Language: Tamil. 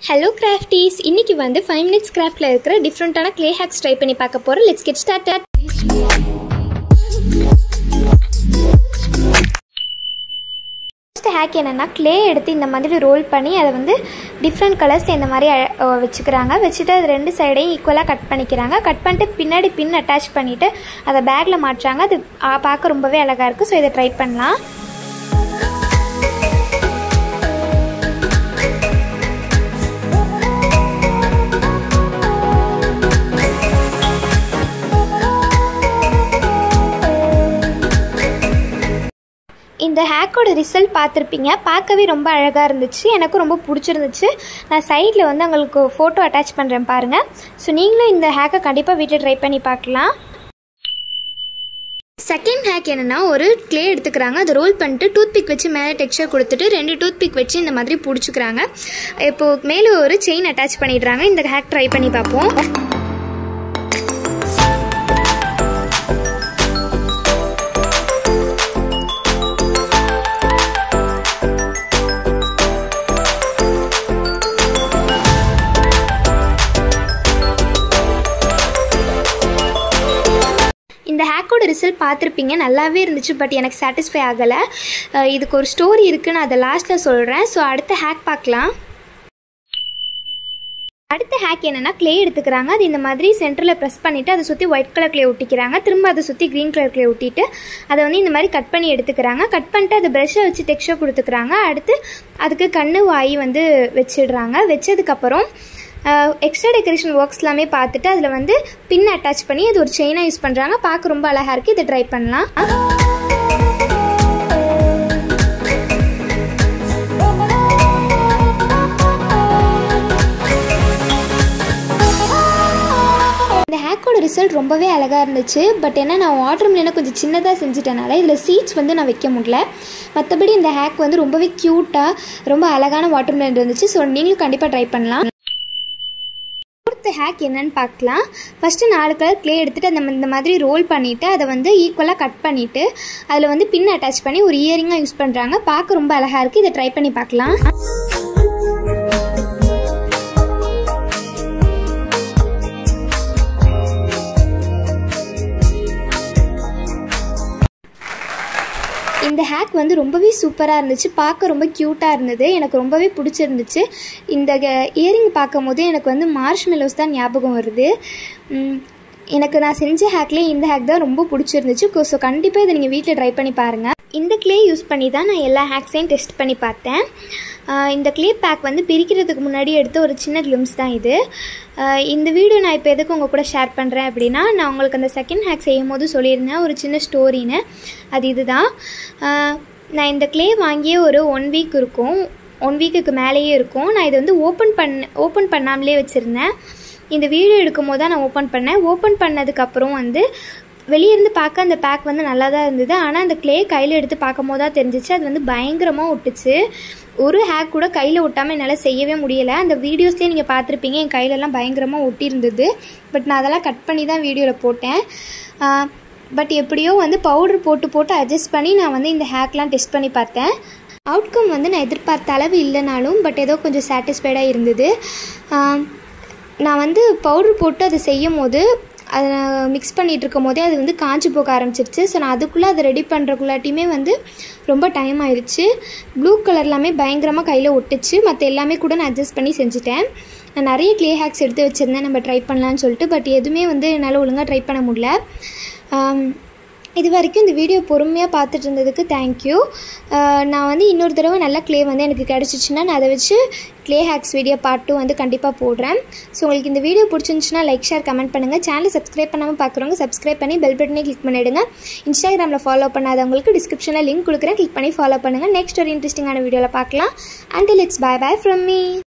ஹலோ கிராஃப்டீஸ் இன்னைக்கு வந்து ஃபைவ் மினிட்ஸ் கிராஃப்டில் இருக்கிற டிஃப்ரெண்ட்டான க்ளே ஹேக்ஸ் ட்ரை பண்ணி பார்க்க போகிறோம் let's get start first hack என்னென்னா க்ளே எடுத்து இந்த மாதிரி ரோல் பண்ணி அதை வந்து டிஃப்ரெண்ட் கலர்ஸ் இந்த மாதிரி அ- அ, வச்சுக்கிறாங்க வச்சுட்டு அது ரெண்டு சைடையும் ஈக்குவலாக கட் பண்ணிக்கிறாங்க கட் பண்ணிட்டு பின்னாடி பின் அட்டாச் பண்ணிவிட்டு அதை பேக்கில் மாட்டுறாங்க அது ஆ, பார்க்க ரொம்பவே அழகாக இருக்குது ஸோ இதை ட்ரை பண்ணலாம் இந்த ஹேக்கோட ரிசல்ட் பார்த்துருப்பீங்க பார்க்கவே ரொம்ப அழகாக இருந்துச்சு எனக்கும் ரொம்ப பிடிச்சிருந்துச்சு நான் சைடில் வந்து உங்களுக்கு ஃபோட்டோ அட்டாச் பண்ணுறேன் பாருங்கள் ஸோ நீங்களும் இந்த ஹேக்கை கண்டிப்பாக வீட்டில் ட்ரை பண்ணி பார்க்கலாம் செகண்ட் ஹேக் என்னென்னா ஒரு க்ளே எடுத்துக்கிறாங்க அதை ரோல் பண்ணிட்டு டூத் பிக் வச்சு மேலே டெக்ஸ்சர் கொடுத்துட்டு ரெண்டு டூத் பிக் வச்சு இந்த மாதிரி பிடிச்சிக்கிறாங்க இப்போது மேலே ஒரு செயின் அட்டாச் பண்ணிடுறாங்க இந்த ஹேக் ட்ரை பண்ணி பார்ப்போம் இந்த ஹேக்கோட ரிசல்ட் பார்த்துருப்பீங்க நல்லாவே இருந்துச்சு பட் எனக்கு சாட்டிஸ்ஃபை ஆகலை அஹ் இதுக்கு ஒரு ஸ்டோரி இருக்குது நான் அதை லாஸ்ட்டில் சொல்கிறேன் ஸோ அடுத்த ஹேக் பார்க்கலாம் அடுத்த ஹேக் என்னென்னா க்ளே எடுத்துக்கிறாங்க அது இந்த மாதிரி சென்டரில் ப்ரெஸ் பண்ணிவிட்டு அதை சுற்றி ஒயிட் கலர் க்ளே ஒட்டிக்கிறாங்க திரும்ப அதை சுற்றி க்ரீன் கலர் க்ளே ஒட்டிட்டு அதை வந்து இந்த மாதிரி கட் பண்ணி எடுத்துக்கிறாங்க கட் பண்ணிட்டு அது ப்ரெஷ்ஷை வச்சு டெக்ஸ்சர் கொடுத்துக்கிறாங்க அடுத்து அதுக்கு கண்ணு வாய் வந்து வச்சிடுறாங்க வச்சதுக்கப்புறம் எக்ஸ்ட்ரா டெக்கரேஷன் ஒர்க்ஸ் எல்லாமே பார்த்துட்டு அதில் வந்து பின் அட்டாச் பண்ணி அது ஒரு செயினாக யூஸ் பண்ணுறாங்க பார்க்க ரொம்ப அழகாக இருக்குது இதை ட்ரை பண்ணலாம் இந்த ஹேக்கோட ரிசல்ட் ரொம்பவே அழகாக இருந்துச்சு பட் என்ன நான் வாட்டர் மில்லினை கொஞ்சம் சின்னதாக செஞ்சுட்டனால இதில் சீட்ஸ் வந்து நான் வைக்க முடியல மற்றபடி இந்த ஹேக் வந்து ரொம்பவே க்யூட்டாக ரொம்ப அழகான வாட்டர் மிலன் இருந்துச்சு ஸோ நீங்களும் கண்டிப்பாக ட்ரை பண்ணலாம் ஃபோர்த்து ஹேக் என்னன்னு பார்க்கலாம் ஃபஸ்ட்டு நாலு கலர் க்ளே எடுத்துகிட்டு அந்த இந்த மாதிரி ரோல் பண்ணிவிட்டு அதை வந்து ஈக்குவலாக கட் பண்ணிவிட்டு அதில் வந்து பின் அட்டாச் பண்ணி ஒரு இயரிங்காக யூஸ் பண்ணுறாங்க பார்க்க ரொம்ப அழகாக இருக்குது இதை ட்ரை பண்ணி பார்க்கலாம் இந்த ஹேக் வந்து ரொம்பவே சூப்பராக இருந்துச்சு பார்க்க ரொம்ப க்யூட்டாக இருந்தது எனக்கு ரொம்பவே பிடிச்சிருந்துச்சு இந்த இயரிங் பார்க்கும் போது எனக்கு வந்து மார்ஷ் மெலோஸ் தான் ஞாபகம் வருது உம், எனக்கு நான் செஞ்ச ஹேக்லேயே இந்த ஹேக் தான் ரொம்ப பிடிச்சிருந்துச்சு ஸோ கண்டிப்பாக இதை நீங்கள் வீட்டில் ட்ரை பண்ணி பாருங்கள் இந்த க்ளே யூஸ் பண்ணி தான் நான் எல்லா ஹேக்ஸையும் டெஸ்ட் பண்ணி பார்த்தேன் ஆஹ் இந்த க்ளே பேக் வந்து பிரிக்கிறதுக்கு முன்னாடி எடுத்த ஒரு சின்ன கிளிம்ஸ் தான் இது ஆஹ் இந்த வீடியோ நான் இப்போ எதுக்கு உங்கள் கூட ஷேர் பண்ணுறேன் அப்படின்னா நான் உங்களுக்கு அந்த செகண்ட் ஹேக் செய்யும் போது சொல்லியிருந்தேன் ஒரு சின்ன ஸ்டோரின்னு அது இதுதான் ஆஹ் நான் இந்த க்ளே வாங்கியே ஒரு ஒன் வீக் இருக்கும் ஒன் வீக்குக்கு மேலேயே இருக்கும் நான் இதை வந்து ஓப்பன் பண்ண ஓப்பன் பண்ணாமலே வச்சுருந்தேன் இந்த வீடியோ எடுக்கும் போது தான் நான் ஓப்பன் பண்ணேன் ஓப்பன் பண்ணதுக்கப்புறம் வந்து வெளியே இருந்து பார்க்க அந்த பேக் வந்து நல்லா தான் இருந்தது ஆனால் அந்த க்ளே கையில் எடுத்து பார்க்கும் போது தான் தெரிஞ்சிச்சு அது வந்து பயங்கரமாக ஒட்டுச்சு ஒரு ஹேக் கூட கையில் ஒட்டாமல் என்னால் செய்யவே முடியலை அந்த வீடியோஸ்லேயே நீங்கள் பார்த்துருப்பீங்க என் கையிலலாம் பயங்கரமாக ஒட்டியிருந்தது பட் நான் அதெல்லாம் கட் பண்ணி தான் வீடியோவில் போட்டேன் பட் எப்படியோ வந்து பவுடர் போட்டு போட்டு அட்ஜஸ்ட் பண்ணி நான் வந்து இந்த ஹேக்லாம் டெஸ்ட் பண்ணி பார்த்தேன் அவுட்கம் வந்து நான் எதிர்பார்த்த அளவு இல்லைனாலும் பட் ஏதோ கொஞ்சம் சாட்டிஸ்ஃபைடாக இருந்தது ஆஹ் நான் வந்து பவுடர் போட்டு அதை செய்யும் போது அதை மிக்ஸ் பண்ணிகிட்டு இருக்கும் போதே அது வந்து காஞ்சி போக ஆரம்பிச்சிருச்சு ஸோ நான் அதுக்குள்ளே அதை ரெடி பண்ணுறக்குள்ளாட்டியுமே வந்து ரொம்ப டைம் ஆயிடுச்சு ப்ளூ கலர் எல்லாமே பயங்கரமாக கையில் ஒட்டுச்சு மற்ற எல்லாமே கூட நான் அட்ஜஸ்ட் பண்ணி செஞ்சுட்டேன் நான் நிறைய க்ளே ஹேக்ஸ் எடுத்து வச்சுருந்தேன் நம்ம ட்ரை பண்ணலான்னு சொல்லிட்டு பட் எதுவுமே வந்து என்னால் ஒழுங்காக ட்ரை பண்ண முடியல ஆம், இது வரைக்கும் இந்த வீடியோ பொறுமையாக பார்த்துட்டு இருந்ததுக்கு தேங்க்யூ நான் வந்து இன்னொரு தடவை நல்ல க்ளே வந்து எனக்கு கிடச்சிச்சின்னா நான் அதை வச்சு clay hacks video part two வந்து கண்டிப்பாக போடுறேன் ஸோ உங்களுக்கு இந்த வீடியோ பிடிச்சிருந்துச்சுன்னா லைக் ஷேர் கமெண்ட் பண்ணுங்கள் சேனலை சப்ஸ்கிரைப் பண்ணாமல் பார்க்குறவங்க சப்ஸ்கிரைப் பண்ணி பெல் பட்டனே கிளிக் பண்ணிவிடுங்க இன்ஸ்டாகிராமில் ஃபாலோ பண்ணாதவங்களுக்கு டிஸ்கிரிப்ஷனில் லிங்க் கொடுக்குறேன் கிளிக் பண்ணி ஃபாலோ பண்ணுங்கள் நெக்ஸ்ட் ஒரு இன்ட்ரெஸ்டிங்கான வீடியோவில் பார்க்கலாம் until it's bye bye from me